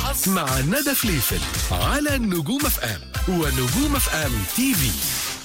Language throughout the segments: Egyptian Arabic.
الحظ مع ندى فليفل على نجوم اف ام ونجوم اف ام تي في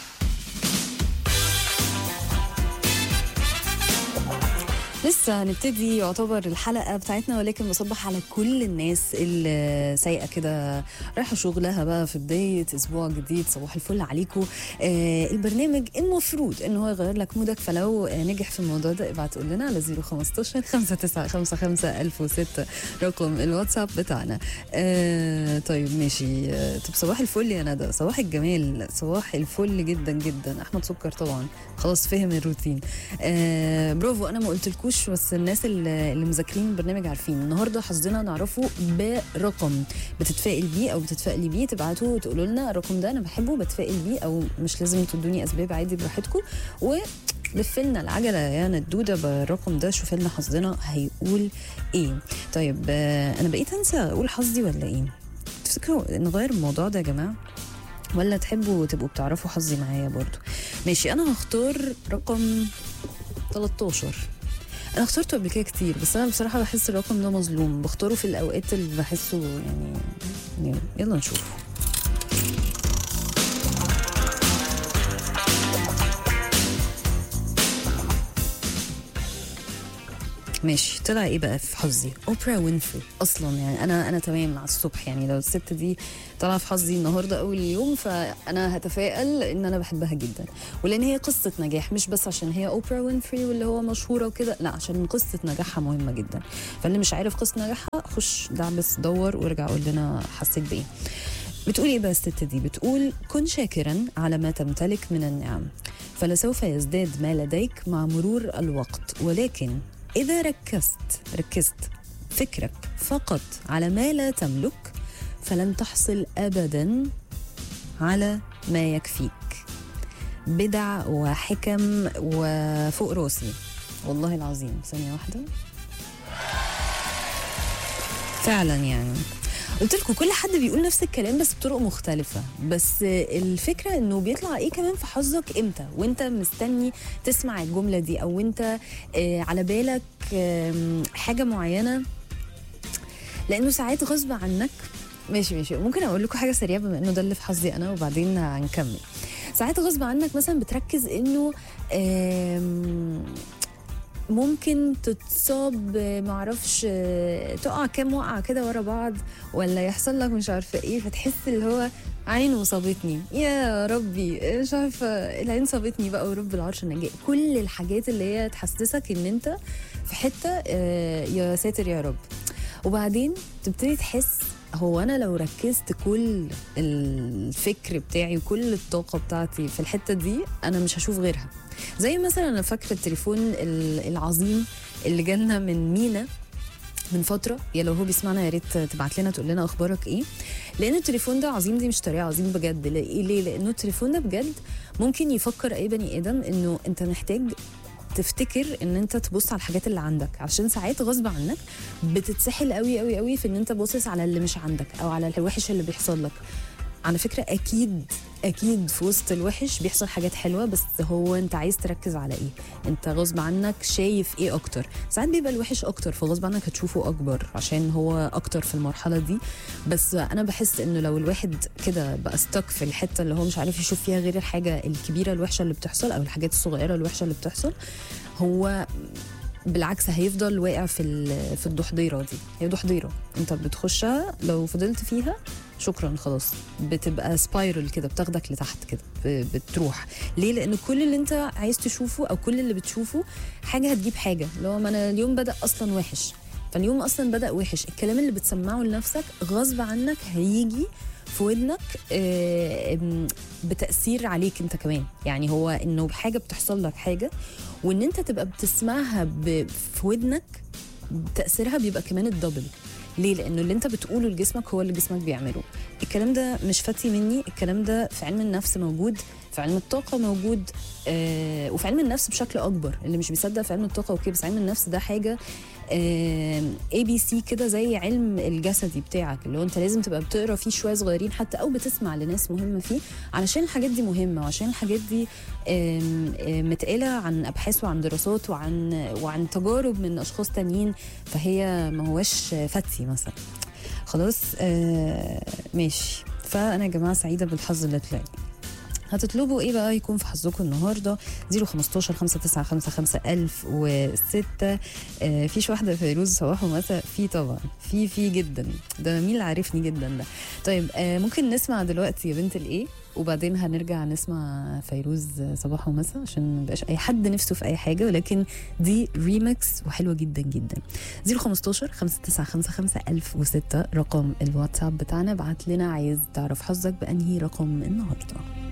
لسه هنبتدي يعتبر الحلقه بتاعتنا ولكن بصبح على كل الناس اللي سايقه كده رايحه شغلها بقى في بدايه اسبوع جديد صباح الفل عليكم آه البرنامج المفروض ان هو يغير لك مودك فلو آه نجح في الموضوع ده ابعت قول لنا على 015 5955 1006 رقم الواتساب بتاعنا آه طيب ماشي آه طب صباح الفل يا ندى صباح الجمال صباح الفل جدا جدا احمد سكر طبعا خلاص فهم الروتين آه برافو انا ما قلتلكوش بس الناس اللي اللي مذاكرين البرنامج عارفين النهارده حظنا نعرفه برقم بتتفائل بيه او بتتفائلي بيه تبعتوا وتقولوا لنا الرقم ده انا بحبه بتفائل بيه او مش لازم تدوني اسباب عادي براحتكم و لف لنا العجله يا ندوده بالرقم ده شوف لنا حظنا هيقول ايه طيب آه، انا بقيت انسى اقول حظي ولا ايه تفتكروا نغير الموضوع ده يا جماعه ولا تحبوا تبقوا بتعرفوا حظي معايا برضو ماشي انا هختار رقم 13 انا اخترته قبل كده كتير بس انا بصراحه بحس الرقم ده مظلوم بختاره في الاوقات اللي بحسه يعني, يعني يلا نشوف ماشي طلع ايه بقى في حظي اوبرا وينفري اصلا يعني انا انا تمام مع الصبح يعني لو الست دي طالعه في حظي النهارده اول يوم فانا هتفائل ان انا بحبها جدا ولان هي قصه نجاح مش بس عشان هي اوبرا وينفري واللي هو مشهوره وكده لا عشان قصه نجاحها مهمه جدا فاللي مش عارف قصه نجاحها خش دعبس دور وارجع قول لنا حسيت بايه بتقول ايه بقى الست دي بتقول كن شاكرا على ما تمتلك من النعم فلسوف يزداد ما لديك مع مرور الوقت ولكن إذا ركزت ركزت فكرك فقط على ما لا تملك فلن تحصل أبدا على ما يكفيك بدع وحكم وفوق راسي والله العظيم ثانية واحدة فعلا يعني قلت لكم كل حد بيقول نفس الكلام بس بطرق مختلفة بس الفكرة انه بيطلع ايه كمان في حظك امتى وانت مستني تسمع الجملة دي او انت آه، على بالك آم، حاجة معينة لانه ساعات غصب عنك ماشي ماشي ممكن اقول لكم حاجه سريعه بما انه ده اللي في حظي انا وبعدين هنكمل ساعات غصب عنك مثلا بتركز انه آم، ممكن تتصاب آه، معرفش آه، تقع كام وقعه كده ورا بعض ولا يحصل لك مش عارفه ايه فتحس اللي هو عينه صابتني يا ربي آه، مش عارفه العين صابتني بقى ورب العرش النجاة كل الحاجات اللي هي تحسسك ان انت في حته آه، يا ساتر يا رب وبعدين تبتدي تحس هو انا لو ركزت كل الفكر بتاعي وكل الطاقه بتاعتي في الحته دي انا مش هشوف غيرها زي مثلا انا فاكره التليفون ال- العظيم اللي جالنا من مينا من فتره يا لو هو بيسمعنا يا ريت تبعت لنا تقول لنا اخبارك ايه لان التليفون ده عظيم دي مش طريقه عظيم بجد ليه ليه لانه التليفون ده بجد ممكن يفكر اي بني ادم انه انت محتاج تفتكر ان انت تبص على الحاجات اللي عندك عشان ساعات غصب عنك بتتسحل قوي قوي قوي في ان انت باصص على اللي مش عندك او على الوحش اللي بيحصل لك على فكره اكيد اكيد في وسط الوحش بيحصل حاجات حلوه بس هو انت عايز تركز على ايه انت غصب عنك شايف ايه اكتر ساعات بيبقى الوحش اكتر فغصب عنك هتشوفه اكبر عشان هو اكتر في المرحله دي بس انا بحس انه لو الواحد كده بقى ستك في الحته اللي هو مش عارف يشوف فيها غير الحاجه الكبيره الوحشه اللي بتحصل او الحاجات الصغيره الوحشه اللي بتحصل هو بالعكس هيفضل واقع في ال- في الضحضيره دي هي ضحضيره انت بتخشها لو فضلت فيها شكرا خلاص بتبقى سبايرل كده بتاخدك لتحت كده ب- بتروح ليه لان كل اللي انت عايز تشوفه او كل اللي بتشوفه حاجه هتجيب حاجه لو ما انا اليوم بدا اصلا وحش فاليوم اصلا بدا وحش الكلام اللي بتسمعه لنفسك غصب عنك هيجي في ودنك آه، آم، بتاثير عليك انت كمان يعني هو انه حاجه بتحصل لك حاجه وان انت تبقى بتسمعها ب- في ودنك تاثيرها بيبقى كمان الدبل ليه لانه اللي انت بتقوله لجسمك هو اللي جسمك بيعمله الكلام ده مش فتي مني الكلام ده في علم النفس موجود في علم الطاقه موجود آه وفي علم النفس بشكل اكبر اللي مش بيصدق في علم الطاقه اوكي بس علم النفس ده حاجه اي بي سي كده زي علم الجسدي بتاعك اللي هو انت لازم تبقى بتقرا فيه شويه صغيرين حتى او بتسمع لناس مهمه فيه علشان الحاجات دي مهمه وعشان الحاجات دي آم، آم، متقاله عن ابحاث وعن دراسات وعن وعن تجارب من اشخاص تانيين فهي ما هوش فتي مثلا خلاص آه ماشي فانا يا جماعه سعيده بالحظ اللي طلع لي. هتطلبوا ايه بقى يكون في حظكم النهارده 015 5955 1006 آه فيش واحده فيروز صباح ومساء في طبعا في في جدا ده مين اللي عارفني جدا ده طيب آه ممكن نسمع دلوقتي يا بنت الايه وبعدين هنرجع نسمع فيروز صباح ومساء عشان مبقاش اي حد نفسه في اي حاجه ولكن دي ريمكس وحلوه جدا جدا 015 5955 1006 رقم الواتساب بتاعنا ابعت لنا عايز تعرف حظك بانهي رقم النهارده